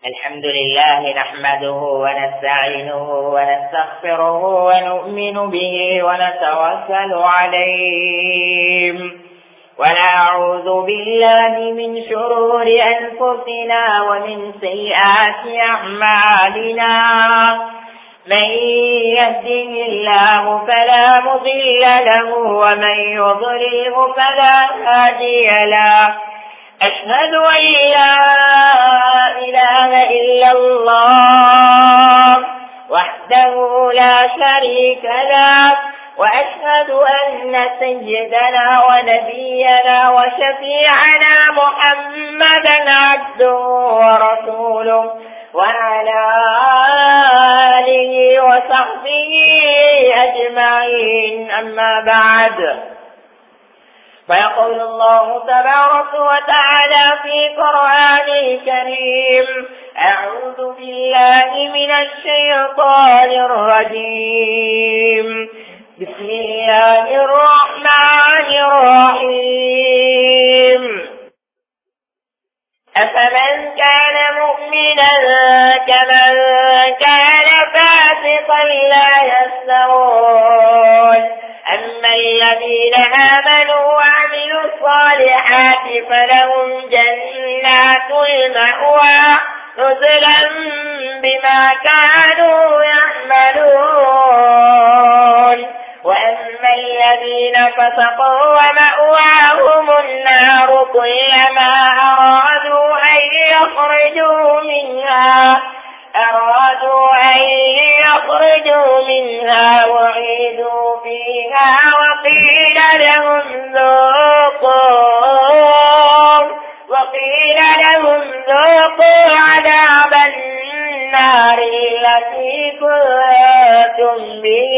الحمد لله نحمده ونستعينه ونستغفره ونؤمن به ونتوكل عليه ونعوذ بالله من شرور أنفسنا ومن سيئات أعمالنا من يهده الله فلا مضل له ومن يضلله فلا هادي له أشهد أن لا إله إلا الله وحده لا شريك له وأشهد أن سيدنا ونبينا وشفيعنا محمدا عبده ورسوله وعلى آله وصحبه أجمعين أما بعد فيقول الله تبارك وتعالى في قرآن الكريم أعوذ بالله من الشيطان الرجيم بسم الله الرحمن الرحيم أفمن كان مؤمنا كمن كان فاسقا لا يستوون أما الذين آمنوا وعملوا الصالحات فلهم جنات المأوى نزلا بما كانوا يعملون وأما الذين فسقوا ومأواهم النار كلما أرادوا أن يخرجوا منها أرادوا أن يخرجوا منها وعيدوا فيها وقيل لهم ذوقوا وقيل لهم ذوقوا عذاب النار التي كنتم به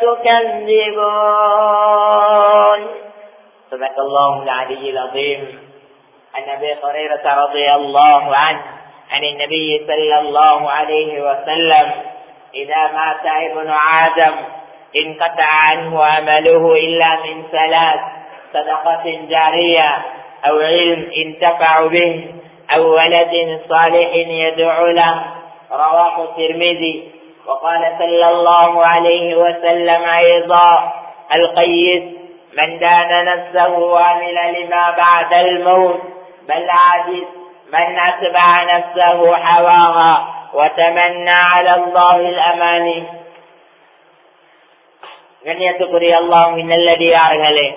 تكذبون صدق الله العلي العظيم عن ابي هريره رضي الله عنه عن النبي صلى الله عليه وسلم إذا مات ابن آدم انقطع عنه عمله إلا من ثلاث صدقة جارية أو علم انتفع به أو ولد صالح يدعو له رواه الترمذي وقال صلى الله عليه وسلم أيضا القيس من دان نفسه وعمل لما بعد الموت بل عاجز من أتبع نفسه هواها وتمنى على الله الأماني கண்ணியத்துக்குரிய அல்லாஹின் நல்லடியார்களே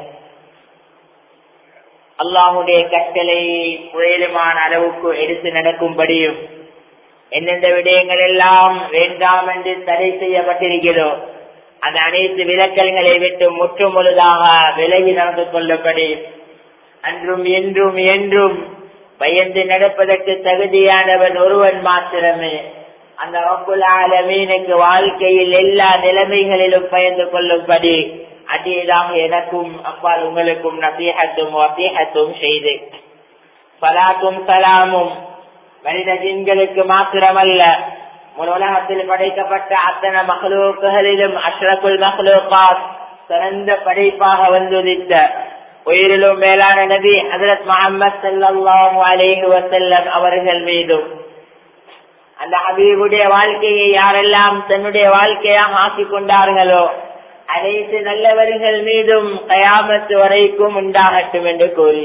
அல்லாஹுடைய கட்டளை புயலுமான அளவுக்கு எடுத்து நடக்கும்படியும் எந்தெந்த விடயங்கள் எல்லாம் வேண்டாம் என்று தடை செய்யப்பட்டிருக்கிறதோ அந்த அனைத்து விலக்கல்களை விட்டு முற்று முழுதாக விலகி நடந்து கொள்ளப்படி அன்றும் என்றும் என்றும் பயந்து நடப்பதற்கு தகுதியானவன் ஒருவன் மாத்திரமே அந்த ரப்புல் ஆலமீனுக்கு வாழ்க்கையில் எல்லா நிலைமைகளிலும் பயந்து கொள்ளும்படி அதேதாக எனக்கும் அப்பால் உங்களுக்கும் நசீகத்தும் வசீகத்தும் செய்து பலாக்கும் சலாமும் மனித ஜின்களுக்கு மாத்திரமல்ல முழு உலகத்தில் படைக்கப்பட்ட அத்தனை மகளூக்குகளிலும் அஷ்ரகுல் மகளூகாத் சிறந்த படைப்பாக வந்துதித்த உயிரிலும் மேலான நபி ஹசரத் முகமது சல்லாஹூ அலேஹி வசல்லம் அவர்கள் மீதும் அந்த ஹபீபுடைய வாழ்க்கையை யாரெல்லாம் தன்னுடைய வாழ்க்கையாக ஆக்கிக் கொண்டார்களோ அனைத்து நல்லவர்கள் மீதும் கயாமத்து வரைக்கும் உண்டாகட்டும் என்று கூறி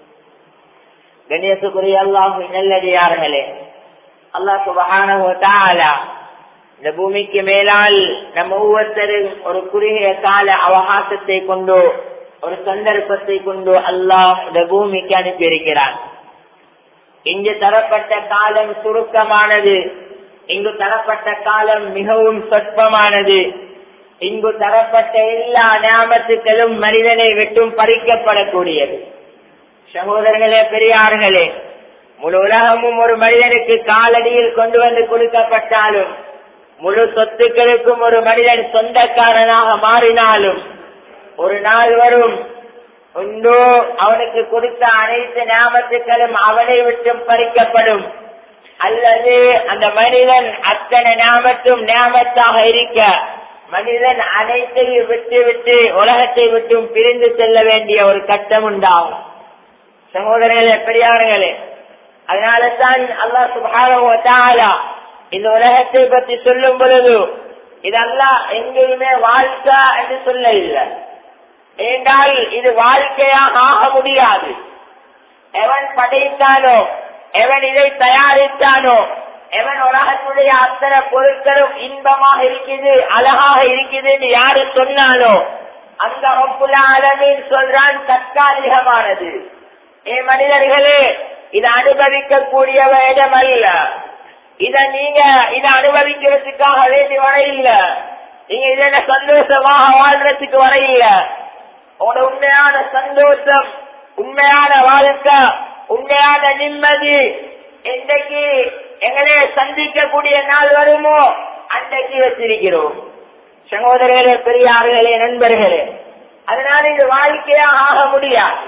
கணேசுக்குரிய அல்லாஹ் நல்லடியார்களே அல்லாஹ் சுபகான இந்த பூமிக்கு மேலால் நம்ம ஒவ்வொருத்தரும் ஒரு குறுகிய கால அவகாசத்தை கொண்டு ஒரு சந்தர்ப்பத்தை கொண்டு அல்லாஹ் இந்த பூமிக்கு அனுப்பியிருக்கிறான் இங்கு தரப்பட்ட காலம் சுருக்கமானது இங்கு தரப்பட்ட காலம் மிகவும் சொற்பமானது இங்கு தரப்பட்ட எல்லா ஞாபகத்துக்களும் மனிதனை விட்டும் பறிக்கப்படக்கூடியது சகோதரர்களே பெரியார்களே முழு உலகமும் ஒரு மனிதனுக்கு காலடியில் கொண்டு வந்து கொடுக்கப்பட்டாலும் முழு சொத்துக்களுக்கும் ஒரு மனிதன் சொந்தக்காரனாக மாறினாலும் ஒரு நாள் வரும் உண்டோ அவனுக்கு கொடுத்த அனைத்து ஞாபகத்துக்களும் அவனை விட்டும் பறிக்கப்படும் அல்லது அந்த மனிதன் அத்தனை ஞாபகத்தும் ஞாபகத்தாக இருக்க மனிதன் அனைத்தையும் விட்டு விட்டு உலகத்தை விட்டும் பிரிந்து செல்ல வேண்டிய ஒரு கட்டம் உண்டாகும் சகோதரர்களே பெரியார்களே அதனால தான் அல்லாஹ் சுபான இந்த உலகத்தை பற்றி சொல்லும் பொழுது இதெல்லாம் எங்கேயுமே வாழ்க்கை என்று சொல்ல இல்லை ஏண்டால் இது வாழ்க்கையாக ஆக முடியாது எவன் படைத்தானோ எவன் இதை தயாரித்தானோ எவன் உலகத்துடைய அத்தனை பொருட்களும் இன்பமாக இருக்குது அழகாக இருக்குது யாரு சொன்னாலோ அந்த ரப்புல அளவில் சொல்றான் தற்காலிகமானது ஏ மனிதர்களே இதை அனுபவிக்கக்கூடிய இடம் அல்ல இத நீங்க இதை அனுபவிக்கிறதுக்காக வேண்டி வர இல்ல நீங்க இதில் சந்தோஷமாக வாழ்றதுக்கு வர இல்ல உங்களோட உண்மையான சந்தோஷம் உண்மையான வாழ்க்கை உண்மையான நிம்மதி என்றைக்கு எங்களே சந்திக்கக்கூடிய நாள் வருமோ அன்றைக்கு வச்சிருக்கிறோம் சகோதரர்களே பெரியார்களே நண்பர்களே அதனால இது வாழ்க்கையா ஆக முடியாது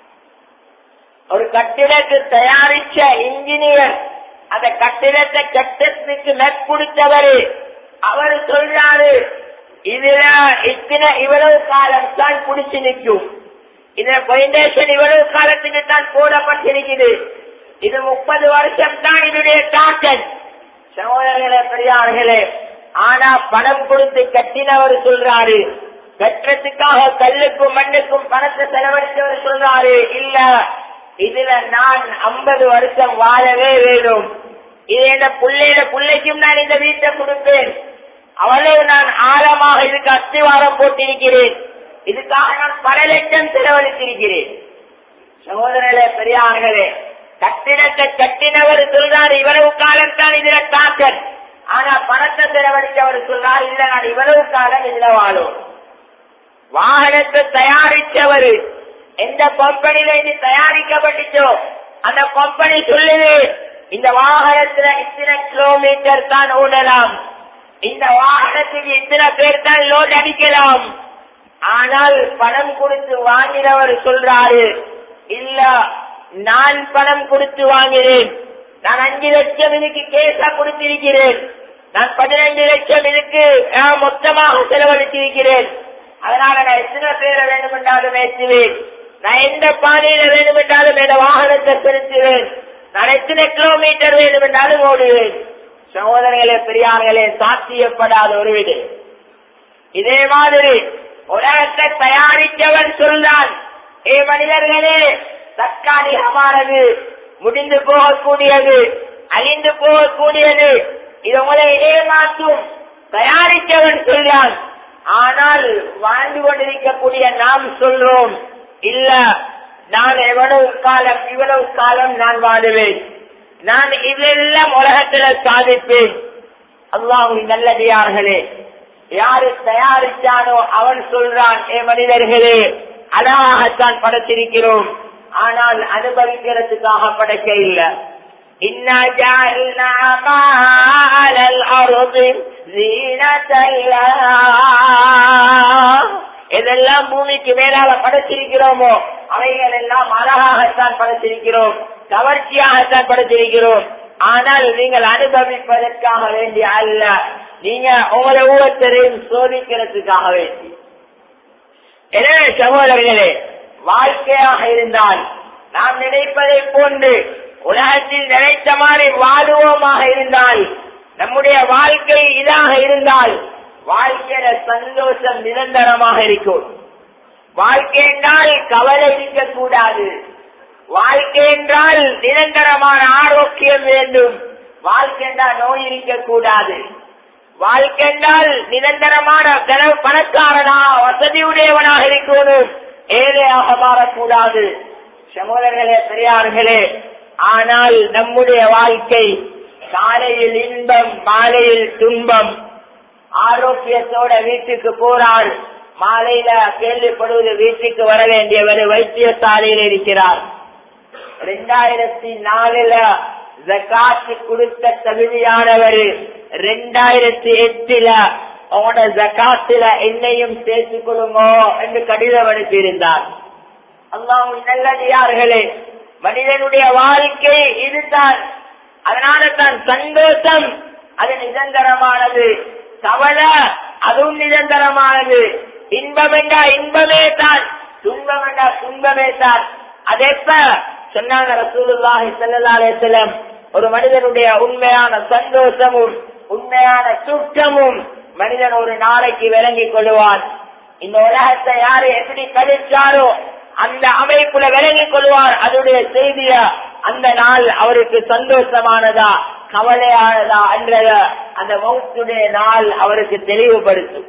ஒரு கட்டிடத்தை தயாரிச்ச இன்ஜினியர் அந்த கட்டிடத்தை கட்டத்துக்கு மேற்குடித்தவரு அவர் சொல்றாரு இதுல இத்தனை இவ்வளவு காலம் தான் குடிச்சு நிற்கும் இதுல பவுண்டேஷன் இவ்வளவு காலத்துக்கு தான் போடப்பட்டிருக்குது இது முப்பது வருஷம் தான் இதனுடைய தாக்கல் சகோதரர்களே பெரியார்களே ஆனா பணம் கொடுத்து கட்டினவர் சொல்றாரு கட்டுறதுக்காக கல்லுக்கும் மண்ணுக்கும் பணத்தை செலவழித்தவர் சொல்றாரு இல்ல இதுல நான் ஐம்பது வருஷம் வாழவே வேணும் இது என் பிள்ளையில பிள்ளைக்கும் நான் இந்த வீட்டை கொடுப்பேன் அவ்வளவு நான் ஆழமாக இதுக்கு அஸ்திவாரம் போட்டிருக்கிறேன் இதுக்காக நான் பல லட்சம் செலவழித்திருக்கிறேன் சகோதரர்களே பெரியார்களே கட்டிடத்தை கட்டினவர் சொல்றாரு இவ்வளவு காலம் தான் இதுல தாக்கல் ஆனா பணத்தை செலவழித்தவர் சொல்றாரு இல்ல நான் இவ்வளவு காலம் இதுல வாழும் வாகனத்தை தயாரித்தவர் எந்த கம்பெனில இது தயாரிக்கப்பட்டுச்சோ அந்த கம்பெனி சொல்லுது இந்த வாகனத்துல இத்தனை கிலோமீட்டர் தான் ஓடலாம் இந்த வாகனத்துக்கு இத்தனை பேர் தான் லோட் அடிக்கலாம் ஆனால் பணம் கொடுத்து வாங்கினவர் சொல்றாரு இல்ல நான் பணம் கொடுத்து வாங்கினேன் நான் அஞ்சு லட்சம் இதுக்கு கேஸா கொடுத்திருக்கிறேன் நான் பதினைந்து லட்சம் இதுக்கு ஆஹ், மொத்தமாக செலவழித்திருக்கிறேன் அதனால நான் எத்தனை பேரை வேண்டுமென்றாலும் ஏற்றுவேன் நான் எந்த பாதையில வேண்டுமென்றாலும் என் வாகனத்தை செலுத்துவேன் நான் எத்தனை கிலோமீட்டர் வேண்டுமென்றாலும் ஓடுவேன் சகோதரர்களே பெரியார்களே சாத்தியப்படாத ஒரு வீடு இதே மாதிரி உலகத்தை தயாரித்தவன் சொல்றான் ஏ மனிதர்களே தற்காலிகமானது முடிந்து போகக்கூடியது அழிந்து போகக்கூடியது இது உங்களை ஏமாற்றும் தயாரித்தவன் சொல்றான் ஆனால் வாழ்ந்து கொண்டிருக்கக்கூடிய நாம் சொல்றோம் இல்ல நான் எவ்வளவு காலம் இவ்வளவு காலம் நான் வாழுவேன் நான் இதெல்லாம் உலகத்துல சாதிப்பேன் அல்லாஹுவின் நல்லடியார்களே யாரு தயாரித்தானோ அவன் சொல்றான் ஏ மனிதர்களே அழகாகத்தான் படைத்திருக்கிறோம் ஆனால் அனுபவிக்கிறதுக்காக படைக்க இல்லை إنا جعلنا ما على الأرض زينة لها எதெல்லாம் பூமிக்கு மேலால படைச்சிருக்கிறோமோ அவைகள் எல்லாம் அழகாகத்தான் படைச்சிருக்கிறோம் கவர்ச்சியாகத்தான் படைச்சிருக்கிறோம் ஆனால் நீங்கள் அனுபவிப்பதற்காக வேண்டிய அல்ல நீங்க உங்களை ஒவ்வொருத்தரையும் சோதிக்கிறதுக்காக வேண்டி எனவே சகோதரர்களே வாழ்க்கையாக இருந்தால் நாம் நினைப்பதை போன்று உலகத்தில் நினைத்த மாதிரி வாழுவோமாக இருந்தால் நம்முடைய வாழ்க்கை இதாக இருந்தால் வாழ்க்கையில சந்தோஷம் நிரந்தரமாக இருக்கும் வாழ்க்கை என்றால் கவலை இருக்கக்கூடாது வாழ்க்கை என்றால் நிரந்தரமான ஆரோக்கியம் வேண்டும் வாழ்க்கை என்றால் நோய் இருக்கக்கூடாது வாழ்க்கை என்றால் நிரந்தரமான தன- பணக்காரனா வசதியுடையவனாக இருக்கணும் ஏழையாக மாறக்கூடாது சகோதரர்களே பெரியார்களே ஆனால் நம்முடைய வாழ்க்கை காலையில் இன்பம் மாலையில் துன்பம் ஆரோக்கியத்தோட வீட்டுக்கு போறார் மாலையில கேள்விப்படுவது வீட்டுக்கு வர வேண்டியவர் வைத்தியசாலையில் இருக்கிறார் ரெண்டாயிரத்தி நாலுல ஜக்காத்து கொடுத்த தகுதியானவர் ரெண்டாயிரத்தி எட்டுல உங்களோட ஜக்காத்துல என்னையும் சேர்த்துக் கொள்ளுங்கோ என்று கடிதம் அனுப்பியிருந்தார் அல்லாஹ் நல்லடியார்களே மனிதனுடைய வாழ்க்கை இதுதான் அதனால தான் சந்தோஷம் அது நிரந்தரமானது கவலை அதுவும் நிரந்தரமானது இன்பம் என்றா இன்பமே தான் துன்பம் என்றா துன்பமே தான் அதெப்ப சொன்னாங்க ரசூலுல்லாஹி ஸல்லல்லாஹு அலைஹி வஸல்லம் ஒரு மனிதனுடைய உண்மையான சந்தோஷமும் உண்மையான சுற்றமும் மனிதன் ஒரு நாளைக்கு விளங்கிக் கொள்வான் இந்த உலகத்தை யாரு எப்படி கழிச்சாரோ அந்த அமைப்புல விளங்கிக் கொள்வார் அதனுடைய செய்திய அந்த நாள் அவருக்கு சந்தோஷமானதா கவலையானதா என்றத அந்த மௌத்துடைய நாள் அவருக்கு தெளிவுபடுத்தும்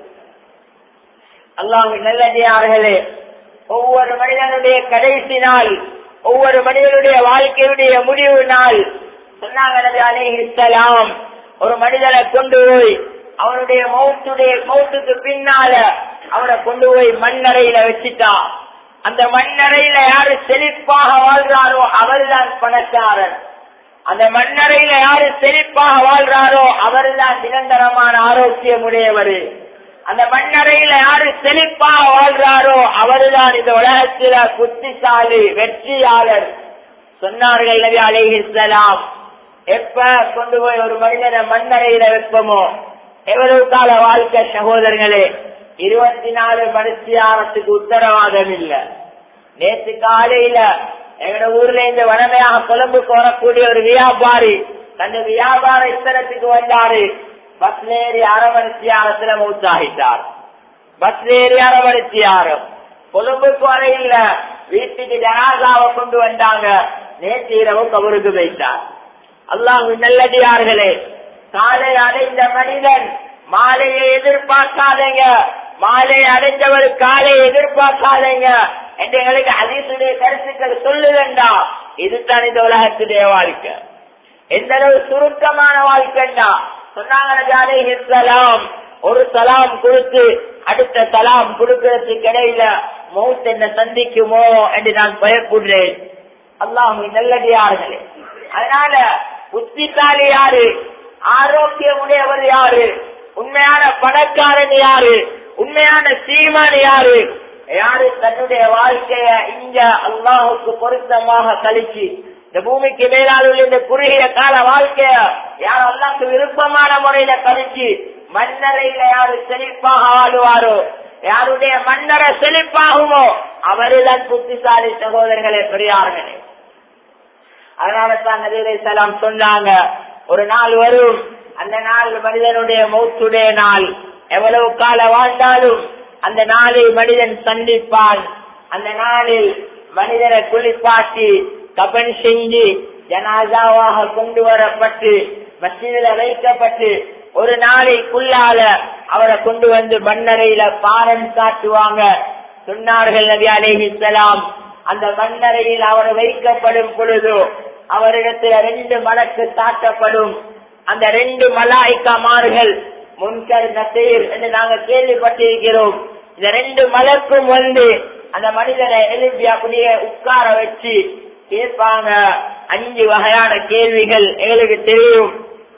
அல்லாஹ் நல்லடியார்களே ஒவ்வொரு மனிதனுடைய கடைசி நாள் ஒவ்வொரு மனிதனுடைய வாழ்க்கையுடைய முடிவு நாள் சொன்னாங்க நபி அலைஹிஸ்ஸலாம் ஒரு மனிதனை கொண்டு போய் அவனுடைய மௌத்துடைய மௌத்துக்கு பின்னால அவனை கொண்டு போய் மண்ணறையில வச்சுட்டா அந்த மண்ணறையில யாரு செழிப்பாக வாழ்றாரோ அவர்தான் பணக்காரன் அந்த மண்ணறையில யாரு செழிப்பாக வாழ்றாரோ அவர்தான் நிரந்தரமான ஆரோக்கியம் உடையவர் அந்த மண்ணறையில யாரு செழிப்பாக வாழ்றாரோ அவர்தான் இந்த உலகத்தில புத்திசாலி வெற்றியாளர் சொன்னார்கள் நபி அலைஹிஸ்ஸலாம் எப்ப கொண்டு போய் ஒரு மனிதனை மண்ணறையில வைப்போமோ எவ்வளவு கால வாழ்க்கை சகோதரர்களே இருபத்தி நாலு மனுஷியாரத்துக்கு உத்தரவாதம் இல்ல நேற்று காலையில எங்க ஊர்ல இந்த வனமையாக கொழும்புக்கு வரக்கூடிய ஒரு வியாபாரி தன் வியாபார இத்தனத்துக்கு வந்தாரு பஸ்ல ஏறி அரை மனுஷியாரத்துல மூத்தாகிட்டார் பஸ்ல ஏறி அரை மனுஷியாரம் கொழும்புக்கு வர இல்ல வீட்டுக்கு ஜனாதாவை கொண்டு வந்தாங்க நேற்று இரவு கபருக்கு வைத்தார் அல்லாஹ் நல்லடியார்களே காலை அடைந்த மனிதன் மாலையை எதிர்பார்க்காதீங்க மாலை அடைந்தவர் காலை எதிர்பார்க்காதீங்க என்று எங்களுக்கு அதிசுடைய கருத்துக்கள் சொல்லுதண்டா இதுதான் இந்த உலகத்துடைய வாழ்க்கை எந்த அளவு சுருக்கமான வாழ்க்கைண்டா சொன்னாங்க ஒரு சலாம் கொடுத்து அடுத்த சலாம் கொடுக்கறதுக்கு இடையில மௌத் என்ன சந்திக்குமோ என்று நான் பயப்படுறேன் அல்லாஹ் நல்லடியார்களே அதனால புத்திசாலி யாரு ஆரோக்கியமுடையவர் யாரு உண்மையான பணக்காரன் யாரு உண்மையான சீமான் யாரு யாரு தன்னுடைய வாழ்க்கைய இங்க அல்லாஹுக்கு பொருத்தமாக கழிச்சு இந்த பூமிக்கு மேலால் உள்ள இந்த குறுகிய கால வாழ்க்கைய யார் அல்லாஹ்க்கு விருப்பமான முறையில கழிச்சு மன்னரையில யாரு செழிப்பாக ஆளுவாரோ யாருடைய மன்னரை செழிப்பாகுமோ அவருதான் புத்திசாலி சகோதரர்களே பெரியார்களே அதனால தான் நபீரை சலாம் சொன்னாங்க ஒரு நாள் வரும் அந்த நாள் மனிதனுடைய மௌத்துடைய நாள் எவ்வளவு கால வாழ்ந்தாலும் அந்த நாளில் மனிதன் சந்திப்பான் அந்த நாளில் மனிதனை குளிப்பாட்டி கபன் செஞ்சு ஜனாதாவாக கொண்டு வரப்பட்டு மசீதில வைக்கப்பட்டு ஒரு நாளைக்குள்ளால அவரை கொண்டு வந்து மண்ணறையில பாரம் காட்டுவாங்க சொன்னார்கள் நபி அலேஹிசலாம் அந்த மண்ணறையில் அவர் வைக்கப்படும் பொழுது அவரிடத்துல ரெண்டு மலக்கு தாட்டப்படும் அந்த ரெண்டு மலாய்க்கமார்கள் முன்கர் நசீர் என்று நாங்கள் கேள்விப்பட்டிருக்கிறோம் இந்த ரெண்டு மலக்கும் வந்து அந்த மனிதனை எழுப்பி அப்படியே உட்கார வச்சு கேட்பாங்க அஞ்சு வகையான கேள்விகள் எங்களுக்கு தெரியும்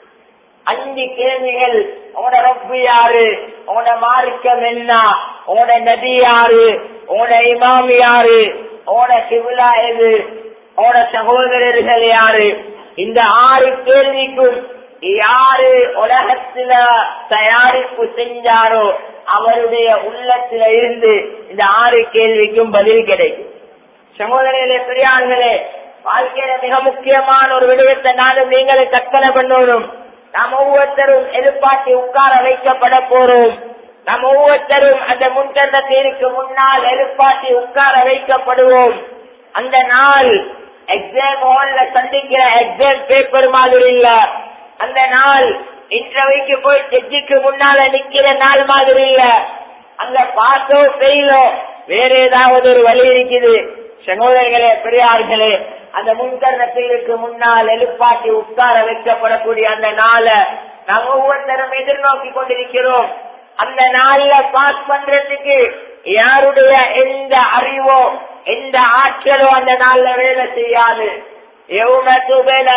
அஞ்சு கேள்விகள் உங்களோட ரப்பு யாரு உங்களோட மார்க்கம் என்ன உங்களோட நதி யாரு உங்களோட இமாம் யாரு உங்களோட சிவிலா எது உங்களோட சகோதரர்கள் யாரு இந்த ஆறு கேள்விக்கும் யாரு உலகத்துல தயாரிப்பு செஞ்சாரோ அவருடைய உள்ளத்துல இருந்து இந்த ஆறு கேள்விக்கும் பதில் கிடைக்கும் சகோதரர்களே பெரியார்களே வாழ்க்கையில மிக முக்கியமான ஒரு விடயத்தை நானும் நீங்களும் கற்பனை பண்ணணும் நாம் ஒவ்வொருத்தரும் எதிர்பார்த்து உட்கார வைக்கப்பட போறோம் நாம் ஒவ்வொருத்தரும் அந்த முன்கண்டத்திற்கு முன்னால் எதிர்பார்த்து உட்கார வைக்கப்படுவோம் அந்த நாள் எக்ஸாம் ஹால்ல சந்திக்கிற எக்ஸாம் பேப்பர் மாதிரி இல்ல அந்த நாள் இன்டர்வியூக்கு போய் ஜட்ஜிக்கு முன்னால நிக்கிற நாள் மாதிரி இல்ல அங்க பாசோ ஃபெயிலோ வேற ஏதாவது ஒரு வழி இருக்குது சகோதரர்களே பெரியார்களே அந்த முன்கரணத்திற்கு முன்னால் எழுப்பாட்டி உட்கார வைக்கப்படக்கூடிய அந்த நாளை நாம் ஒவ்வொருத்தரும் எதிர்நோக்கி கொண்டிருக்கிறோம் அந்த நாள்ல பாஸ் பண்றதுக்கு யாருடைய எந்த அறிவோ எந்த ஆற்றலோ அந்த நாள்ல வேலை செய்யாது يوم تبلى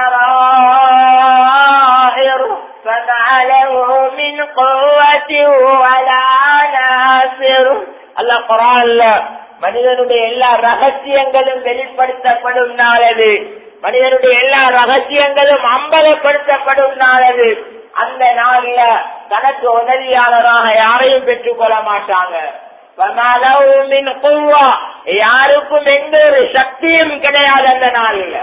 السرائر فما له من قوة ولا ناصر الله قرآن மனிதனுடைய எல்லா ரகசியங்களும் வெளிப்படுத்தப்படும் நாளது மனிதனுடைய எல்லா ரகசியங்களும் அம்பலப்படுத்தப்படும் நாளது அந்த நாள்ல தனக்கு உதவியாளராக யாரையும் பெற்றுக் கொள்ள மாட்டாங்க யாருக்கும் எந்த ஒரு சக்தியும் கிடையாது அந்த நாளில்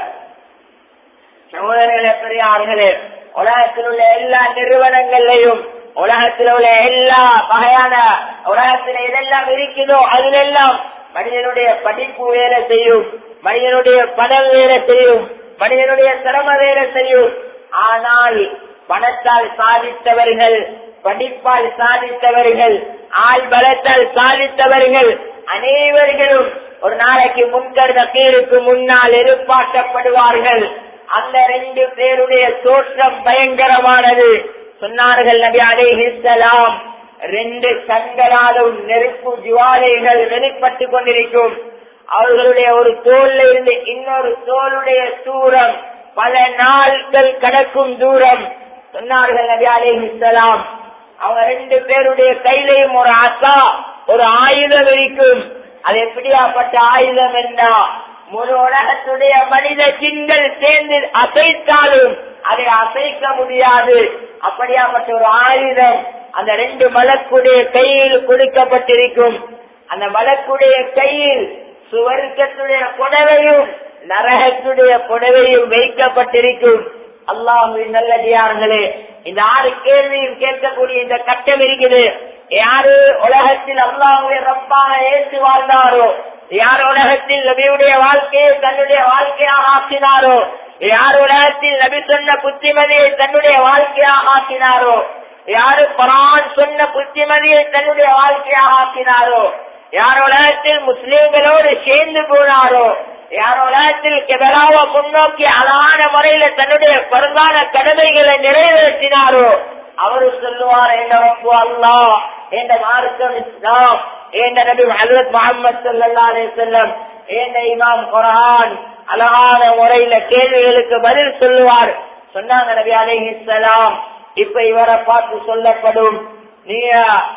சகோதரர்களே பெரியார்களே உலகத்தில் உள்ள எல்லா நிறுவனங்கள்லையும் உலகத்தில் உள்ள எல்லா வகையான உலகத்தில் எதெல்லாம் இருக்குதோ அதிலெல்லாம் மனிதனுடைய படிப்பு வேலை செய்யும் மனிதனுடைய பணம் வேலை செய்யும் மனிதனுடைய சிரம வேலை செய்யும் ஆனால் பணத்தால் சாதித்தவர்கள் படிப்பால் சாதித்தவர்கள் ஆள் பலத்தால் சாதித்தவர்கள் அனைவர்களும் ஒரு நாளைக்கு முன்கருத கீழுக்கு முன்னால் எதிர்பார்க்கப்படுவார்கள் அந்த ரெண்டு பேருடைய தோற்றம் பயங்கரமானது சொன்னார்கள் நபி அலைஹிஸ்ஸலாம் ரெண்டு கண்களாலும் நெருப்பு ஜுவாலைகள் வெளிப்பட்டு கொண்டிருக்கும் அவர்களுடைய ஒரு தோல்ல இருந்து இன்னொரு தோளுடைய தூரம் பல நாட்கள் கடக்கும் தூரம் சொன்னார்கள் நபி அலைஹிஸ்ஸலாம் அவங்க ரெண்டு பேருடைய கையிலையும் ஒரு அசா ஒரு ஆயுதம் இருக்கும் அது எப்படியாப்பட்ட ஆயுதம் என்றா முழு உலகத்துடைய மனித சிங்கள் சேர்ந்து அசைத்தாலும் அதை அசைக்க முடியாது அப்படியாப்பட்ட ஒரு ஆயுதம் அந்த ரெண்டு மலக்குடைய கையில் கொடுக்கப்பட்டிருக்கும் அந்த மலக்குடைய கையில் சுவர்க்கத்துடைய புடவையும் நரகத்துடைய புடவையும் வைக்கப்பட்டிருக்கும் அல்லாஹுவின் நல்லடியார்களே இந்த ஆறு கேள்வியும் கேட்கக்கூடிய இந்த கட்டம் இருக்குது யாரு உலகத்தில் அல்லாஹுவை ரப்பாக ஏற்று வாழ்ந்தாரோ யார் உலகத்தில் நபியுடைய வாழ்க்கையை தன்னுடைய வாழ்க்கையாக ஆக்கினாரோ யார் உலகத்தில் நபி சொன்ன புத்திமதியை தன்னுடைய வாழ்க்கையாக ஆக்கினாரோ யாரு பரான் சொன்ன புத்திமதியை தன்னுடைய வாழ்க்கையாக ஆக்கினாரோ யார் உலகத்தில் முஸ்லீம்களோடு சேர்ந்து போனாரோ யார் உலகத்தில் கெபராவ முன்னோக்கி அழகான முறையில தன்னுடைய பருந்தான கடமைகளை நிறைவேற்றினாரோ அவரு சொல்லுவார் என்ற ரப்பு அல்லா என்ற மார்க்கம் இஸ்லாம் என்ற நபி ஹசரத் முகமது சல்லா அலி செல்லம் என்ற இமாம் குரான் அழகான முறையில கேள்விகளுக்கு பதில் சொல்லுவார் சொன்னாங்க நபி அலிஹிஸ்லாம் இப்ப இவரை பார்த்து சொல்லப்படும் நீங்க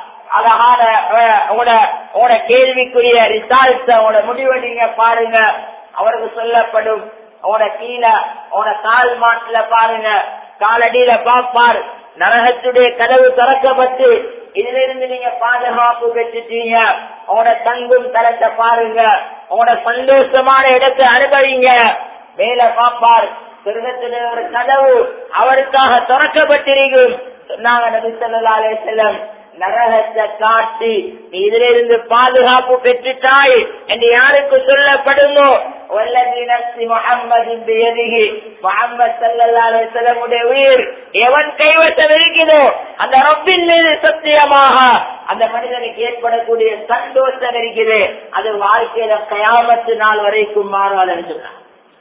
அழகான உங்களோட உங்களோட கேள்விக்குரிய ரிசால்ட் உங்களோட முடிவை நீங்க பாருங்க அவருக்கு சொல்லப்படும் உங்களோட கீழே உங்களோட கால் மாட்டுல பாருங்க காலடியில பாப்பார் நரகத்துடைய கதவு திறக்கப்பட்டு இதுல இருந்து நீங்க பாதுகாப்பு பெற்றுட்டீங்க உங்களோட தங்கும் தரத்தை பாருங்க உங்களோட சந்தோஷமான இடத்தை அனுபவிங்க மேல பாப்பார் சொர்க்கத்திலே ஒரு கதவு அவருக்காக திறக்கப்பட்டிருக்கும் சொன்னாங்க நபி ஸல்லல்லாஹு அலைஹி வஸல்லம் நரகத்தை காட்டி நீ இதிலிருந்து பாதுகாப்பு பெற்றுட்டாய் என்று யாருக்கு சொல்லப்படுமோ வல்லதி நப்சி முஹம்மதின் பியதிஹி முஹம்மது ஸல்லல்லாஹு அலைஹி வஸல்லம் உடைய உயிர் எவன் கைவசம் இருக்கிறதோ அந்த ரப்பின் மீது சத்தியமாக அந்த மனிதனுக்கு ஏற்படக்கூடிய சந்தோஷம் இருக்குது அது வாழ்க்கையில கயாமத்து நாள் வரைக்கும் மாறாதுன்னு சொன்னார்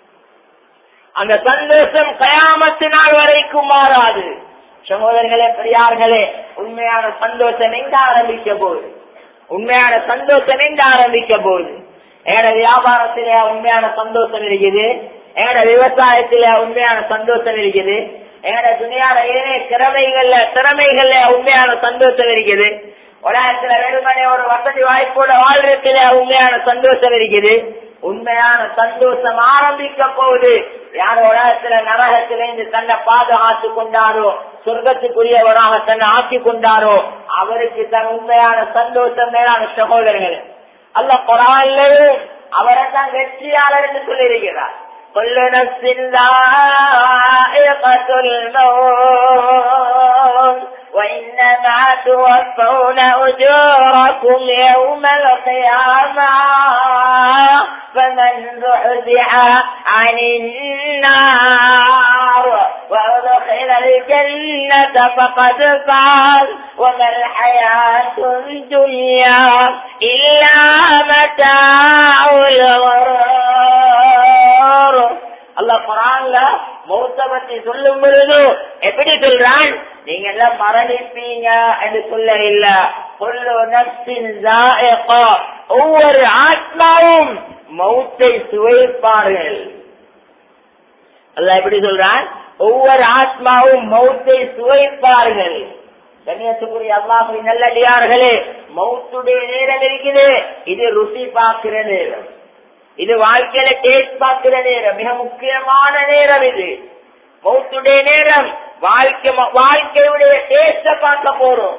அந்த சந்தோஷம் கயாமத்து நாள் வரைக்கும் மாறாது சகோதரர்களே பெரியார்களே உண்மையான சந்தோஷம் எங்க ஆரம்பிக்க போகுது உண்மையான சந்தோஷம் எங்க ஆரம்பிக்க போகுது எங்கட வியாபாரத்திலே உண்மையான சந்தோஷம் இருக்குது எங்கட விவசாயத்தில உண்மையான சந்தோஷம் இருக்குது எங்கட துணியான ஏனைய திறமைகள்ல திறமைகள்ல உண்மையான சந்தோஷம் இருக்குது உலகத்துல வெறுமனே ஒரு வசதி வாய்ப்போட வாழ்றதுல உண்மையான சந்தோஷம் இருக்குது உண்மையான சந்தோஷம் ஆரம்பிக்க போகுது யார் உலகத்துல நரகத்திலிருந்து தன்னை பாதுகாத்து கொண்டாரோ சொர்க்கத்துக்குரியவராக தன்னை ஆக்கி கொண்டாரோ அவருக்கு தன் உண்மையான சந்தோஷம் மேலான சகோதரர்கள் அல்ல குரான்லையும் அவரை தான் வெற்றியாளர் என்று சொல்லியிருக்கிறார் كل نفس ذائقة الموت وإنما توفون أجوركم يوم القيامة فمن زحزح عن النار وأدخل الجنة فقد فاز وما الحياة الدنيا إلا متاع الغرور الله குரான்ல மௌத்த பத்தி சொல்லும் பொழுது எப்படி சொல்றான் நீங்க எல்லாம் மரணிப்பீங்க என்று சொல்ல இல்ல கொல்லு நப்சின் ஒவ்வொரு ஆத்மாவும் மௌத்தை சுவைப்பார்கள் அல்ல எப்படி சொல்றான் ஒவ்வொரு ஆத்மாவும் மௌத்தை சுவைப்பார்கள் கண்ணியத்துக்குரிய அல்லாஹுவின் நல்லடியார்களே மௌத்துடைய நேரம் இருக்குது இது ருசி பார்க்கிற நேரம் இது வாழ்க்கையில டேஸ்ட் பார்க்கிற நேரம் மிக முக்கியமான நேரம் இது மௌத்துடைய நேரம் வாழ்க்கை வாழ்க்கையுடைய டேஸ்ட பார்க்க போறோம்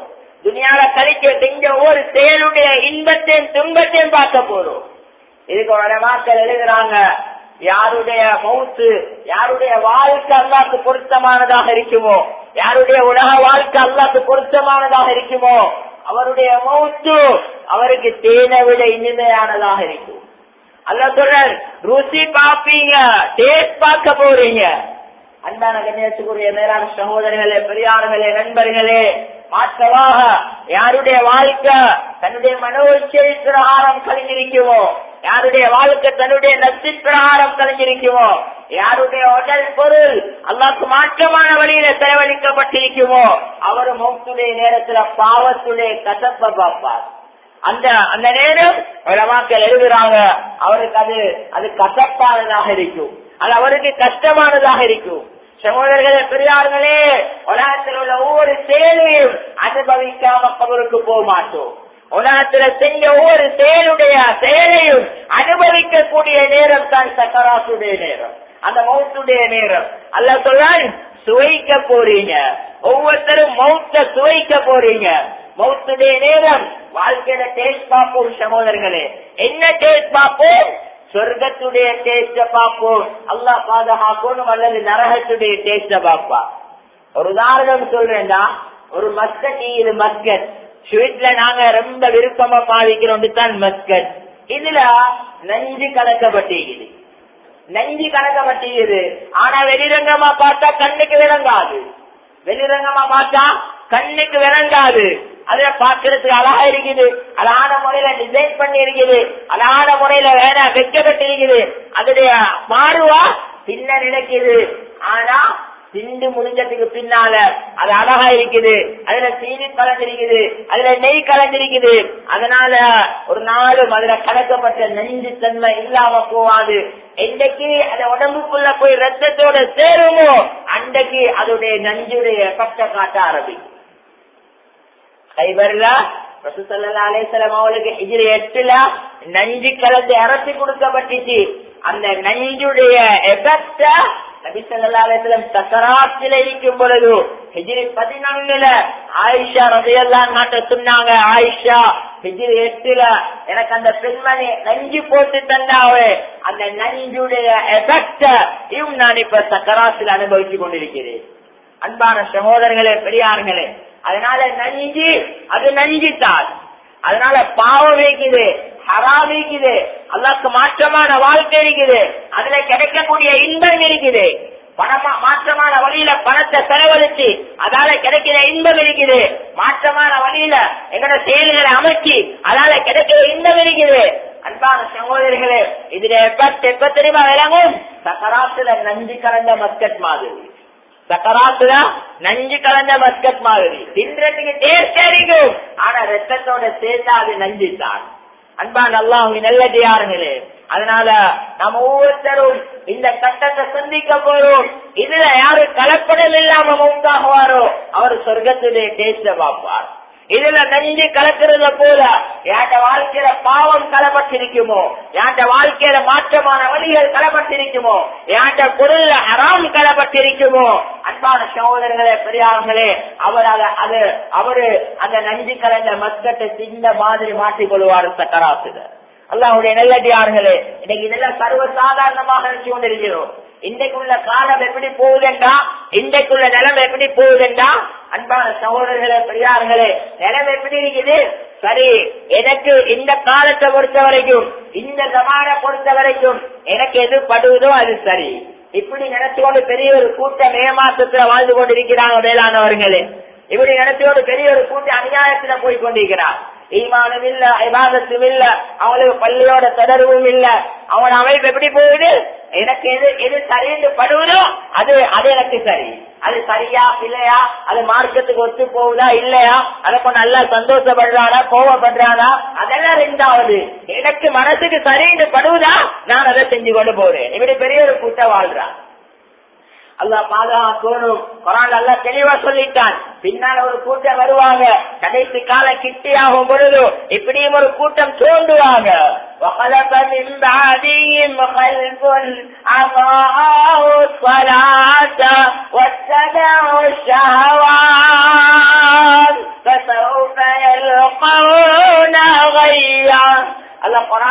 துணியால கழிக்க செஞ்ச ஒவ்வொரு செயலுடைய இன்பத்தையும் துன்பத்தையும் பார்க்க போறோம் இதுக்கு வடமாக்கள் எழுதுறாங்க யாருடைய மவுத்து யாருடைய வாழ்க்கை அல்லாக்கு பொருத்தமானதாக இருக்குமோ யாருடைய உலக வாழ்க்கை அல்லாக்கு பொருத்தமானதாக இருக்குமோ அவருடைய மவுத்து அவருக்கு தேனை விட இனிமையானதாக இருக்கும் அல்ல சொல்ற ருசி பாப்பீங்க டேஸ்ட் பார்க்க போறீங்க அன்பான கண்ணியத்துக்குரிய மேலான சகோதரர்களே பெரியார்களே நண்பர்களே மாற்றமாக யாருடைய வாழ்க்கை தன்னுடைய மனோச்சை பிரகாரம் கலைஞ்சிருக்குமோ யாருடைய வாழ்க்கை தன்னுடைய நச்சு பிரகாரம் கலைஞ்சிருக்குமோ யாருடைய உடல் பொருள் அல்லாக்கு மாற்றமான வழியில செலவழிக்கப்பட்டிருக்குமோ அவர் மௌத்துடைய நேரத்துல பாவத்துடைய கசப்ப பார்ப்பார் அந்த அந்த நேரம் உலமாக்கள் எழுதுறாங்க அவருக்கு அது அது கசப்பானதாக இருக்கும் அது அவருக்கு கஷ்டமானதாக இருக்கும் சகோதரர்களே பெரியார்களே உலகத்தில் உள்ள ஒவ்வொரு செயலையும் அனுபவிக்காம கபருக்கு போக மாட்டோம் உலகத்துல செஞ்ச ஒவ்வொரு செயலுடைய செயலையும் அனுபவிக்கக்கூடிய நேரம் தான் சக்கராசுடைய நேரம் அந்த மௌத்துடைய நேரம் அல்ல சொல்றான் சுவைக்க போறீங்க ஒவ்வொருத்தரும் மௌத்த சுவைக்க போறீங்க மௌத்துடைய நேரம் வாழ்க்கையில டேஸ்ட் பார்ப்போம் சகோதரர்களே என்ன டேஸ்ட் பார்ப்போம் சொர்க்கத்துடைய டேஸ்ட பார்ப்போம் அல்லாஹ் பாதுகாக்கணும் அல்லது நரகத்துடைய டேஸ்ட பார்ப்பா ஒரு உதாரணம் சொல்றேன்டா ஒரு மஸ்கட் இது மஸ்கட் ஸ்வீட்ல நாங்க ரொம்ப விருப்பமா பாவிக்கிறோம் தான் மஸ்கட் இதுல நஞ்சு கலக்கப்பட்டிருக்குது நஞ்சு கலக்கப்பட்டிருக்குது ஆனா வெளிரங்கமா பார்த்தா கண்ணுக்கு விளங்காது வெளிரங்கமா பார்த்தா கண்ணுக்கு விளங்காது அதுல பாக்குறதுக்கு அழகா இருக்குது அழகான முறையில டிசைன் பண்ணி இருக்குது அழகான முறையில வேற வைக்கப்பட்டிருக்குது அதோடைய மாறுவா பின்ன நினைக்குது ஆனா திண்டு முடிஞ்சதுக்கு பின்னால அது அழகா இருக்குது அதுல சீனி கலந்திருக்குது அதுல நெய் கலந்திருக்குது அதனால ஒரு நாளும் அதுல கலக்கப்பட்ட நெஞ்சு தன்மை இல்லாம போவாது என்றைக்கு அந்த உடம்புக்குள்ள போய் ரத்தத்தோட சேருமோ அன்றைக்கு அதோடைய நஞ்சுடைய கஷ்ட காட்ட ஆரம்பிக்கும் கைபர்ல அவளுக்கு இதில் எட்டுல நஞ்சு கலந்து அரசு கொடுக்கப்பட்டுச்சு அந்த நஞ்சுடைய எபெக்ட நபிசல்லாலயம் சக்கராத்தில் இருக்கும் பொழுது ஹிஜிரி பதினொன்னுல ஆயிஷா ரதையெல்லாம் நாட்ட சொன்னாங்க ஆயிஷா ஹிஜிரி எட்டுல எனக்கு அந்த பெண்மணி நஞ்சு போட்டு தந்தாவே அந்த நஞ்சுடைய எபெக்ட இவும் நான் இப்ப சக்கராத்தில் அனுபவிச்சு கொண்டிருக்கிறேன் அன்பான சகோதரர்களே பெரியார்களே அதனால நஞ்சு அது நஞ்சு தான் அதனால பாவம் இருக்குது ஹராம் இருக்குது அல்லாக்கு மாற்றமான வாழ்க்கை இருக்குது அதுல கிடைக்கக்கூடிய இன்பம் இருக்குது பணமா மாற்றமான வழியில பணத்தை செலவழிச்சு அதால கிடைக்கிற இன்பம் இருக்குது மாற்றமான வழியில எங்கட செயல்களை அமைச்சு அதால கிடைக்கிற இன்பம் இருக்குது அன்பான சகோதரிகளே இதுல எப்ப எப்ப தெரியுமா விளங்கும் சக்கராத்துல நஞ்சு கலந்த மஸ்கட் மாதிரி சக்கராத்துல நஞ்சு கலந்த மஸ்கட் மாதிரி தின்றதுக்கு டேஸ்ட் அடிக்கும் ஆனா ரத்தத்தோட சேர்த்தா அது நஞ்சு தான் அன்பான் அல்லாஹ் நல்லடியார்களே அதனால நம்ம ஒவ்வொருத்தரும் இந்த கட்டத்தை சந்திக்க போறோம் இதுல யாரு கலப்படம் இல்லாம மௌத்தாகுவாரோ அவர் சொர்க்கத்திலே டேஸ்ட பார்ப்பார் இதுல நஞ்சு கலக்கிறத போல யாட்ட வாழ்க்கையில பாவம் கலப்பட்டிருக்குமோ யாட்ட வாழ்க்கையில மாற்றமான வழிகள் கலப்பட்டிருக்குமோ யாட்ட பொருள்ல அறாம் கலப்பட்டிருக்குமோ அன்பான சகோதரர்களே பெரியார்களே அவர் அத அது அவரு அந்த நஞ்சு கலந்த மஸ்கட்டை சின்ன மாதிரி மாற்றிக் கொள்வார் சக்கராசுல அல்லாவுடைய நல்லடியார்களே இன்னைக்கு இதெல்லாம் சர்வ சாதாரணமாக நினைச்சு கொண்டிருக்கிறோம் இன்றைக்குள்ள காலம் எப்படி போகுதுண்டா இன்றைக்குள்ள நிலம் எப்படி போகுதுண்டா அன்பான சகோதரர்களே பெரியார்களே நிலம் எப்படி இருக்குது சரி எனக்கு இந்த காலத்தை பொறுத்த வரைக்கும் இந்த சமான பொறுத்த வரைக்கும் எனக்கு எது படுவதோ அது சரி இப்படி நினைச்சுக்கொண்டு பெரிய ஒரு கூட்டம் மே மாசத்துல வாழ்ந்து கொண்டிருக்கிறாங்க மேலானவர்களே இப்படி நினைச்சோடு பெரிய ஒரு கூட்ட அநியாயத்துல போய் கொண்டிருக்கிறார் ஈமானம் இல்ல ஐபாதத்தும் இல்ல அவங்களுக்கு பள்ளியோட தொடர்பும் இல்ல அவன் அமைப்பு எப்படி போகுது எனக்கு எது எது சரின்னு படுவதோ அது அது எனக்கு சரி அது சரியா இல்லையா அது மார்க்கத்துக்கு ஒத்து போகுதா இல்லையா அதை கொஞ்சம் நல்லா சந்தோஷப்படுறானா கோவப்படுறானா அதெல்லாம் ரெண்டாவது எனக்கு மனசுக்கு சரின்னு படுவதா நான் அதை செஞ்சு கொண்டு போறேன் இப்படி பெரிய ஒரு கூட்டம் வாழ்றான் அல்லா பாதுகாக்கணும் குரான் அல்லா தெளிவா சொல்லிட்டான் பின்னால் ஒரு கூட்டம் வருவாங்க கடைசி கால கிட்டி ஆகும் பொழுது இப்படியும் ஒரு கூட்டம் தோன்றுவாங்க وخلف من بعدهم خلف أضاعوا الصلاة واتبعوا الشهوات فسوف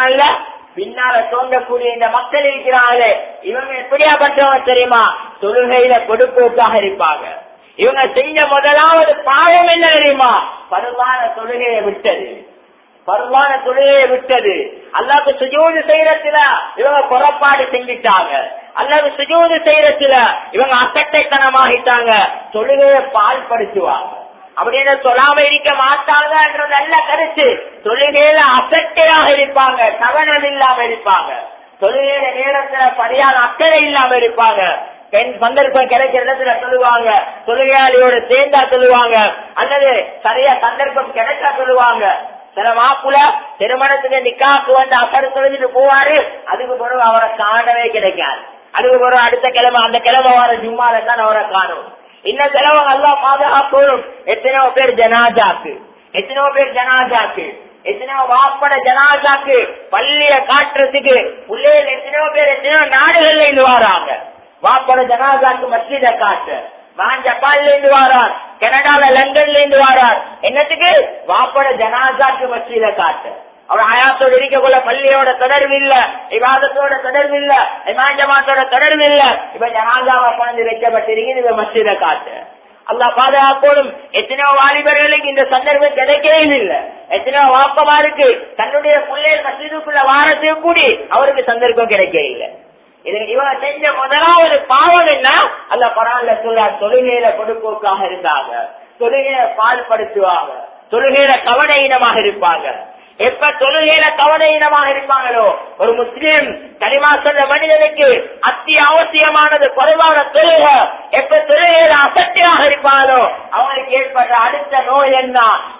குரான்ல பின்னால தோன்றக்கூடிய இந்த மக்கள் இருக்கிறாங்களே இவங்க எப்படியாப்பட்டவங்க தெரியுமா தொழுகையில கொடுப்போக்காக இருப்பாங்க இவங்க செஞ்ச முதலாவது பாவம் என்ன தெரியுமா பருவான தொழுகையை விட்டது பருவான தொழுகையை விட்டது அல்லாக்கு சுஜூது செய்யறதுல இவங்க புறப்பாடு செஞ்சிட்டாங்க அல்லாது சுஜூது செய்யறதுல இவங்க அசட்டைத்தனமாகிட்டாங்க தொழுகையை பால்படுத்துவாங்க அப்படின்னு சொல்லாம இருக்க மாட்டாங்கன்றது நல்ல கருத்து தொழுகையில அசட்டையாக இருப்பாங்க கவனம் இல்லாம இருப்பாங்க தொழுகையில நேரத்துல சரியான அக்கறை இல்லாம இருப்பாங்க பெண் சந்தர்ப்பம் கிடைக்கிற இடத்துல சொல்லுவாங்க தொழுகையாளியோட சேர்ந்தா சொல்லுவாங்க அல்லது சரியா சந்தர்ப்பம் கிடைச்சா சொல்லுவாங்க சில மாப்புல திருமணத்துக்கு நிக்காக்கு வந்து அசடு தொழுதுட்டு போவாரு அதுக்கு பிறகு அவரை காணவே கிடைக்காது அதுக்கு பிறகு அடுத்த கிழமை அந்த கிழமை வர ஜும்மால தான் அவரை காணும் இன்னும் சிலவங்க அல்லா பாதுகாக்கணும் எத்தனையோ பேர் ஜனாஜாக்கு எத்தனையோ பேர் ஜனாஜாக்கு எத்தனையோ வாப்பட ஜனாஜாக்கு பள்ளிய காட்டுறதுக்கு பிள்ளைகள் எத்தனையோ பேர் எத்தனையோ நாடுகள்ல இருந்து வராங்க வாப்பட ஜனாஜாக்கு மஸ்ஜித காட்டு மகன் ஜப்பான்ல இருந்து வாரார் கனடால லண்டன்ல இருந்து வாரார் என்னத்துக்கு வாப்பட ஜனாஜாக்கு மஸ்ஜித காட்டு அவர் ஆயாத்தோடு இருக்கக்குள்ள பள்ளியோட தொடர்பு இல்ல விவாதத்தோட தொடர்பு இல்ல இமாஞ்சமாத்தோட தொடர்பு இல்ல இப்ப ஜனாதாவா குழந்தை வைக்கப்பட்டிருக்கிறது இவ மஸ்ஜித காட்டு அல்லா பாதுகாப்போடும் எத்தனையோ வாலிபர்களுக்கு இந்த சந்தர்ப்பம் கிடைக்கவே இல்லை எத்தனையோ வாப்பமாருக்கு தன்னுடைய பிள்ளைகள் மசிதுக்குள்ள வாரத்துக்கு கூடி அவருக்கு சந்தர்ப்பம் கிடைக்க இல்லை இதுக்கு இவங்க செஞ்ச முதலாவது பாவம் என்ன அல்ல பரவாயில்ல சொல்ல தொழுகையில கொடுப்போக்காக இருந்தாங்க தொழுகையில பால்படுத்துவாங்க தொழுகையில கவனையினமாக இருப்பாங்க எப்ப தொழுகையில கவனையினமாக இருப்பாங்களோ ஒரு முஸ்லீம் கனிமா சொன்ன மனிதனுக்கு அத்தியாவசியமானது குறைவான தொழுக எப்ப தொழுகையில அசட்டியாக இருப்பாங்களோ அவங்களுக்கு ஏற்படுற அடுத்த நோய் என்ன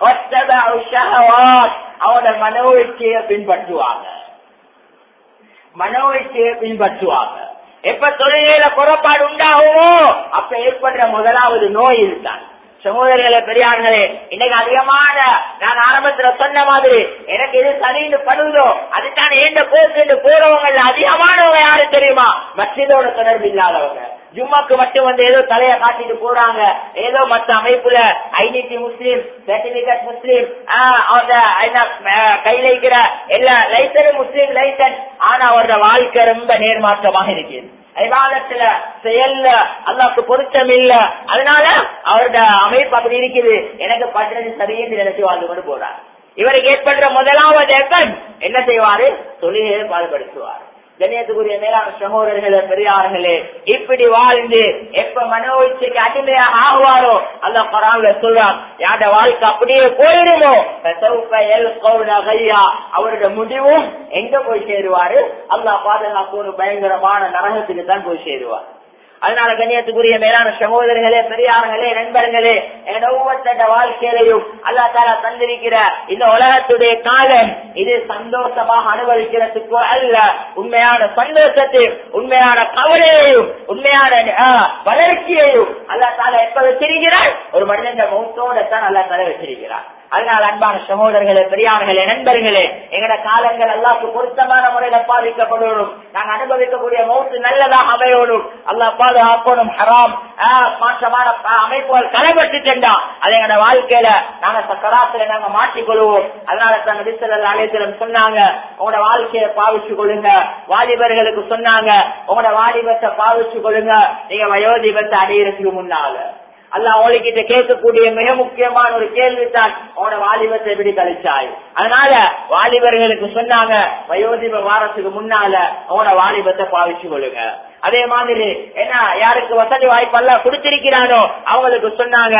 அவனோட மனோவிச்சியை பின்பற்றுவாங்க மனோவிச்சியை பின்பற்றுவாங்க எப்ப தொழுகையில குறைபாடு உண்டாகுமோ அப்ப ஏற்படுற முதலாவது நோய் இதுதான் சகோதரர்களே பெரியார்களே இன்னைக்கு அதிகமான நான் ஆரம்பத்துல சொன்ன மாதிரி எனக்கு எது சரின்னு படுதோ அதுதான் ஏண்ட போக்கு போறவங்க அதிகமானவங்க யாரு தெரியுமா மசிதோட தொடர்பு இல்லாதவங்க ஜும்மாக்கு மட்டும் வந்து ஏதோ தலைய காட்டிட்டு போறாங்க ஏதோ மற்ற அமைப்புல ஐடிடி முஸ்லீம் சர்டிபிகேட் முஸ்லீம் கையில இருக்கிற எல்லா லைசனும் முஸ்லீம் லைசன் ஆனா அவரோட வாழ்க்கை ரொம்ப நேர்மாற்றமாக இருக்குது விவாதத்துல செயல்ல அல்லாக்கு பொருத்தம் இல்ல அதனால அவரோட அமைப்பு அப்படி இருக்குது எனக்கு பண்றது சரின்னு நினைச்சு வாழ்ந்து கொண்டு போறார் இவருக்கு ஏற்படுற முதலாவது எஃபெக்ட் என்ன செய்வாரு தொழிலை பாடுபடுத்துவார் கண்ணியத்துக்குரிய மேலான சகோதரர்களே பெரியார்களே இப்படி வாழ்ந்து எப்ப மனோயிச்சைக்கு அடிமையாக ஆகுவாரோ அல்ல பராமல சொல்றான் யார வாழ்க்கை அப்படியே போயிடுமோ அவருடைய முடிவும் எங்க போய் சேருவாரு அல்லா பாதுகாப்பு ஒரு பயங்கரமான நரகத்துக்கு தான் போய் சேருவார் அதனால கண்ணியத்துக்குரிய மேலான சகோதரர்களே பெரியார்களே நண்பர்களே என் ஒவ்வொருத்த வாழ்க்கையிலையும் அல்லா தாலா தந்திருக்கிற இந்த உலகத்துடைய காலம் இது சந்தோஷமாக அனுபவிக்கிறதுக்கோ அல்ல உண்மையான சந்தோஷத்தையும் உண்மையான கவலையையும் உண்மையான வளர்ச்சியையும் அல்லா தாலா எப்ப வச்சிருக்கிறார் ஒரு மனிதன் மௌத்தோட தான் அல்லா தாலா வச்சிருக்கிறார் அதனால் அன்பான சகோதரர்களே பெரியார்களே நண்பர்களே எங்கட காலங்கள் எல்லாத்துக்கும் பொருத்தமான முறையில பாதிக்கப்படணும் நாங்க அனுபவிக்கக்கூடிய மௌத்து நல்லதாக அமையணும் அல்லா பாதுகாக்கணும் ஹராம் மாற்றமான அமைப்புகள் களைபட்டு சென்றா அது எங்கட வாழ்க்கையில நாங்க சக்கராத்துல நாங்க மாற்றிக்கொள்வோம் அதனால தான் நபிசல்ல ஆலயத்திலும் சொன்னாங்க உங்களோட வாழ்க்கையை பாவிச்சு கொள்ளுங்க வாலிபர்களுக்கு சொன்னாங்க உங்களோட வாலிபத்தை பாவிச்சு கொள்ளுங்க நீங்க வயோதிபத்தை அடையிறதுக்கு முன்னால அல்ல அவளுக்கிட்ட கேட்கக்கூடிய மிக முக்கியமான ஒரு கேள்வித்தான் அவனோட வாலிபத்தை எப்படி கழிச்சாய் அதனால வாலிபர்களுக்கு சொன்னாங்க வயோதிப வாரத்துக்கு முன்னால அவனோட வாலிபத்தை பாவிச்சு கொள்ளுங்க அதே மாதிரி என்ன யாருக்கு வசதி வாய்ப்பெல்லாம் கொடுத்திருக்கிறானோ அவங்களுக்கு சொன்னாங்க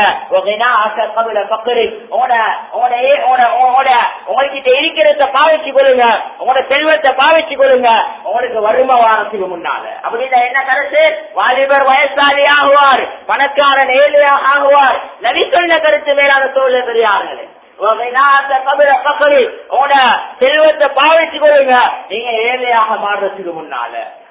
உங்ககிட்ட இருக்கிறத பாவிச்சு கொள்ளுங்க உங்களோட செல்வத்தை பாவிச்சு கொள்ளுங்க உங்களுக்கு வறுமை வாரத்துக்கு முன்னால அப்படின்னா என்ன கருத்து வாலிபர் வயசாளி ஆகுவார் பணக்காரன் ஏழையாக ஆகுவார் நபி சொன்ன கருத்து மேலான சோழ பெரியார்களே செல்வத்தை பாவிச்சு கொள்ளுங்க நீங்க ஏழையாக மாறுறதுக்கு முன்னால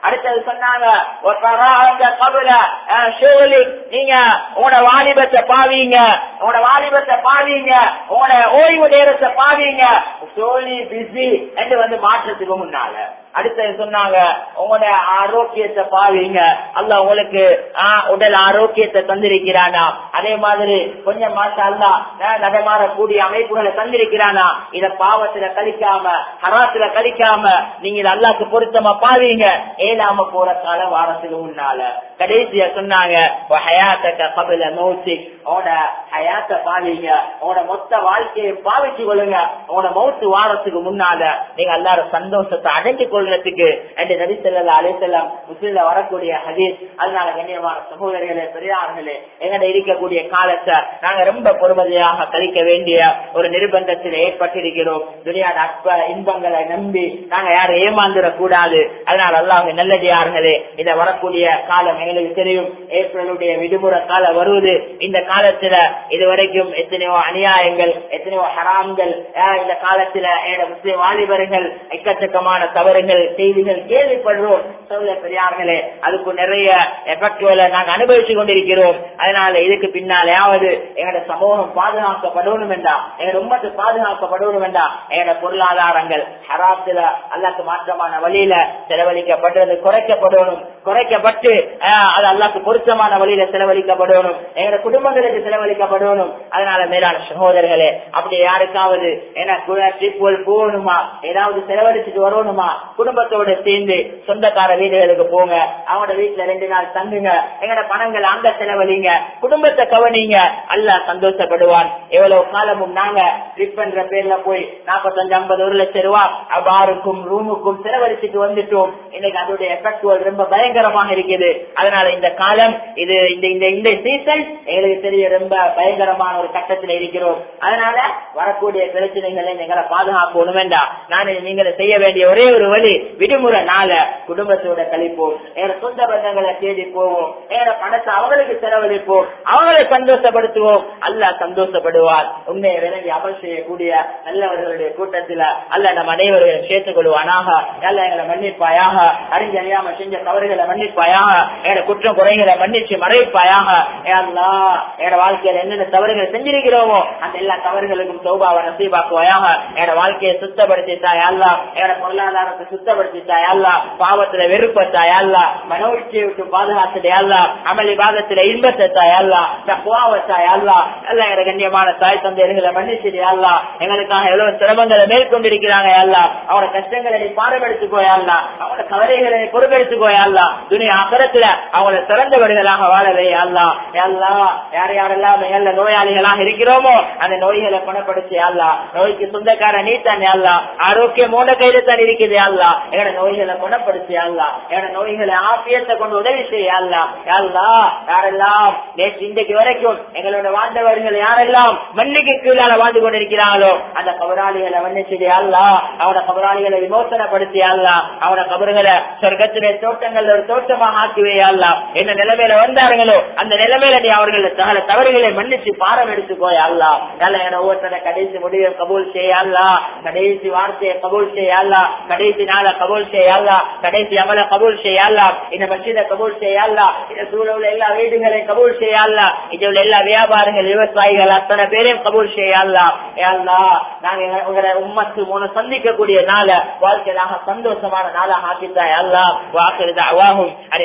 அடுத்தது சொன்னாங்க ஒரு பராங்க கபுல ஷோலி நீங்க உங்களோட வாலிபத்தை பாவீங்க உங்களோட வாலிபத்தை பாவீங்க உங்களோட ஓய்வு நேரத்தை பாவீங்க ஷோலி பிஸி என்று வந்து மாற்றத்துக்கு முன்னால அடுத்தது சொன்னாங்க உங்களோட ஆரோக்கியத்தை பாவீங்க அல்ல உங்களுக்கு ஆஹ், உடல் ஆரோக்கியத்தை தந்திருக்கிறானா அதே மாதிரி கொஞ்சம் மாசம் அல்ல நடமாறக்கூடிய அமைப்புகளை தந்திருக்கிறானா இத பாவத்துல கழிக்காம ஹராத்துல கழிக்காம நீங்க இதை அல்லாக்கு பொருத்தமா பாவீங்க ஏழாம போற கால வாரத்துக்கு முன்னால கடைசியா சொன்னாங்க ஹயாத்த கபில மௌசி உங்களோட ஹயாத்த பாவீங்க உங்களோட மொத்த வாழ்க்கையை பாவிச்சு கொள்ளுங்க உங்களோட மௌத்து வாரத்துக்கு முன்னால நீங்க எல்லாரும் சந்தோஷத்தை அடைஞ்சு கொள்றதுக்கு என்று நபி சொல்லா அலிசல்லாம் முஸ்லீம்ல வரக்கூடிய ஹதீஸ் அதனால கண்ணியமான சகோதரர்களே பெரியார்களே எங்கட இருக்கக்கூடிய காலத்தை நாங்க ரொம்ப பொறுமதியாக கழிக்க வேண்டிய ஒரு நிர்பந்தத்தில் ஏற்பட்டிருக்கிறோம் துணியாட அற்ப இன்பங்களை நம்பி நாங்க யாரும் ஏமாந்துடக் கூடாது அதனால அல்லாஹ் நல்லடியார்களே இந்த வரக்கூடிய காலம் எங்களுக்கு தெரியும் ஏப்ரலுடைய விடுமுறை காலம் வருவது இந்த காலத்துல இதுவரைக்கும் எத்தனையோ அநியாயங்கள் எத்தனையோ ஹராம்கள் ஆஹ் இந்த காலத்துல என்னோட முஸ்லிம் வாலிபர்கள் எக்கச்சக்கமான தவறுகள் செய்திகள் கேள்விப்படுறோம் சகோதர பெரியார்களே அதுக்கு நிறைய எஃபெக்டுகளை நாங்க அனுபவிச்சு கொண்டிருக்கிறோம் அதனால இதுக்கு பின்னாலேயாவது எங்களோட சமூகம் பாதுகாக்கப்படணும் வேண்டாம் எங்களோட உம்மத்து பாதுகாக்கப்படணும் வேண்டாம் எங்களோட பொருளாதாரங்கள் ஹராத்துல அல்லாக்கு மாற்றமான வழியில செலவழிக்கப்படுறது குறைக்கப்படணும் குறைக்கப்பட்டு ஆஹ், அது அல்லாக்கு பொருத்தமான வழியில செலவழிக்கப்படணும் எங்களோட குடும்பங்களுக்கு செலவழிக்கப்படணும் அதனால மேலான சகோதரர்களே அப்படி யாருக்காவது எனக்கு ட்ரிப் போகணுமா ஏதாவது செலவழிச்சுட்டு வரணுமா குடும்பத்தோட சேர்ந்து சொந்தக்கார வீடுகளுக்கு போங்க அவங்களோட வீட்டுல ரெண்டு நாள் தங்குங்க எங்களோட பணங்களை அங்க செலவழிங்க குடும்பத்தை கவனிங்க அல்லாஹ் சந்தோஷப்படுவான் எவ்வளவு காலமும் நாங்க ட்ரிப் என்ற பேர்ல போய் நாற்பத்தஞ்சு ஐம்பது ஒரு லட்சம் ரூபாய் பாருக்கும் ரூமுக்கும் செலவழிச்சுட்டு வந்துட்டோம் இன்னைக்கு அதோடைய எஃபெக்ட் ரொம்ப பயங்கரமாக இருக்குது அதனால இந்த காலம் இது இந்த இந்த இந்த சீசன் எங்களுக்கு தெரிய ரொம்ப பயங்கரமான ஒரு கட்டத்தில் இருக்கிறோம் அதனால வரக்கூடிய பிரச்சனைகளை நீங்களை பாதுகாக்கணும் வேண்டாம் நான் நீங்களை செய்ய வேண்டிய ஒரே ஒரு வழி விடுமுறை நாள குடும்பத்தோட கழிப்போம் எங்க சொந்த பந்தங்களை தேடி போவோம் எங்க பணத்தை அவங்களுக்கு செலவழிப்போம் அவங்களை சந்தோஷப்படுத்துவோம் அல்லாஹ் சந்தோஷப்படுவார் உண்மையை விளங்கி அமல் செய்யக்கூடிய நல்லவர்களுடைய கூட்டத்துல அல்ல நம் அனைவரையும் சேர்த்துக் கொள்வானாக அல்ல எங்களை மன்னிப்பாயாக அறிஞ்சு அறியாம செஞ்ச தவறுகளை மன்னிப்பாயாக எங்களோட குற்றம் குறைகளை மன்னிச்சு மறைப்பாயாக அல்லா என்னோட வாழ்க்கையில என்னென்ன தவறுகள் செஞ்சிருக்கிறோமோ அந்த எல்லா தவறுகளுக்கும் சௌபாவை நசீபாக்குவாயாக என்னோட வாழ்க்கையை சுத்தப்படுத்திட்டாய் அல்லா என்னோட பொருளாதாரத்தை சுத்தப்படுத்திட்டாய் அல்லா பாவத்துல வெறுப்பத்தாய் அல்லா மனோழ்ச்சியை விட்டு பாதுகாத்துட்டாய் அல்லா அமளி பாகத்துல இன்பத்தாய் அல்லா தக்குவாவத்தாய் அல்லா அல்ல எங்க கண்ணியமான தாய் தந்தையர்களை மன்னிச்சிடு அல்லா எங்களுக்காக எவ்வளவு சிரமங்களை மேற்கொண்டிருக்கிறாங்க அல்லா அவனோட கஷ்டங்களை நீ பாடமெடுத்துக்கோயா அல்லா அவனோட கவலைகளை நீ பொறுப்பெடுத்துக்கோயா அல்லா துணி அகரத்துல அவங்கள சிறந்தவர்களாக வாழவே அல்லா அல்லா யார் யாரெல்லாம் மேல நோயாளிகளாக இருக்கிறோமோ அந்த நோய்களை குணப்படுத்தி அல்லா நோய்க்கு சொந்தக்கார நீ தானே அல்லா ஆரோக்கியம் மூட கையில தான் இருக்குது அல்லா எங்களோட நோய்களை குணப்படுத்தி அல்லா எங்களோட நோய்களை ஆப்பியத்தை கொண்டு உதவி செய்ய அல்லா அல்லா யாரெல்லாம் நேற்று இன்றைக்கு வரைக்கும் எங்களோட வாழ்ந்தவர்கள் யாரெல்லாம் மண்ணுக்கு கீழால வாழ்ந்து கொண்டிருக்கிறாங்களோ அந்த கபராளிகளை மன்னிச்சுடி அல்லா அவனோட கபராளிகளை விமோசனப்படுத்தி அல்லா அவனோட கபறுகளை சொர்க்கத்திலே தோட்டங்கள் ஒரு தோட்டமாக ஆக்குவே அல்லா என்ன நிலைமையில வந்தார்களோ அந்த நிலைமையில நீ அவர்கள் சகல தவறுகளை மன்னிச்சு பாரம் எடுத்துக்கோய் அல்லா நல்ல என ஒவ்வொருத்தர கடைசி முடிவை கபூல் செய்ய அல்லா கடைசி வார்த்தையை கபூல் செய்ய அல்லா கடைசி நாள கபூல் செய்ய அல்லா கடைசி அமல கபூல் செய்ய அல்லா இந்த மசித கபூல் செய்ய அல்லா இந்த சூழல் எல்லா வீடுகளை கபூல் செய்ய அல்லா இதுல எல்லா வியாபாரங்கள் விவசாயிகள் அத்தனை பேரையும் கபூல் செய்ய அல்லா அல்லா நாங்க எங்க- உங்களை உம்மத்து மூணு சந்திக்கக்கூடிய நாள வாழ்க்கையாக சந்தோஷமான நாளாக ஆக்கித்தாய் அல்லா வாக்குறது அவாகும்